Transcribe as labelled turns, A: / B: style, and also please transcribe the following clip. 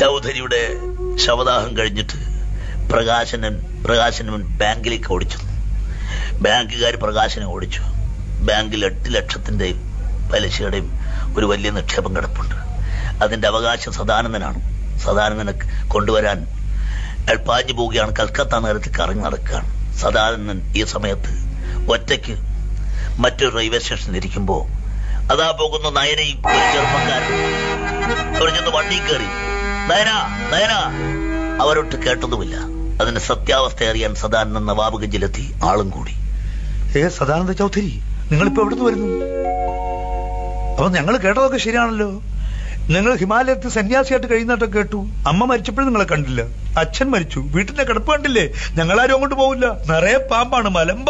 A: ചൗധരിയുടെ ശവദാഹം കഴിഞ്ഞിട്ട് പ്രകാശനൻ പ്രകാശനൻ ബാങ്കിലേക്ക് ഓടിച്ചു ബാങ്കുകാർ പ്രകാശനെ ഓടിച്ചു ബാങ്കിൽ എട്ട് ലക്ഷത്തിന്റെയും പലിശയുടെയും ഒരു വലിയ നിക്ഷേപം കിടപ്പുണ്ട് അതിന്റെ അവകാശം സദാനന്ദനാണ് സദാനന്ദനെ കൊണ്ടുവരാൻ അയാൾ പാഞ്ഞു പോവുകയാണ് കൽക്കത്ത നഗരത്തിൽ കറങ്ങി നടക്കുകയാണ് സദാനന്ദൻ ഈ സമയത്ത് ഒറ്റയ്ക്ക് മറ്റൊരു റെയിൽവേ സ്റ്റേഷനിൽ ഇരിക്കുമ്പോ അതാ പോകുന്ന നയനയും ഒരു ചെറുപ്പക്കാരൻ അവർ ചെന്ന് വണ്ടി കയറി നയന നയന അവരൊട്ട് കേട്ടതുമില്ല അതിന്റെ സത്യാവസ്ഥ അറിയാൻ സദാനന്ദൻ നവാബുഗഞ്ചിലെത്തി ആളും കൂടി
B: ഏ സദാനന്ദ ചൗധരി നിങ്ങളിപ്പോ എവിടുന്ന് വരുന്നു അപ്പൊ ഞങ്ങൾ കേട്ടതൊക്കെ ശരിയാണല്ലോ നിങ്ങൾ ഹിമാലയത്തിൽ സന്യാസിയായിട്ട് കഴിയുന്നതൊക്കെ കേട്ടു അമ്മ മരിച്ചപ്പോഴും നിങ്ങളെ കണ്ടില്ല അച്ഛൻ മരിച്ചു വീട്ടിലെ കിടപ്പ് കണ്ടില്ലേ ഞങ്ങളാരും അങ്ങോട്ട് പോവില്ല നിറയെ പാമ്പാണ് മലമ്പ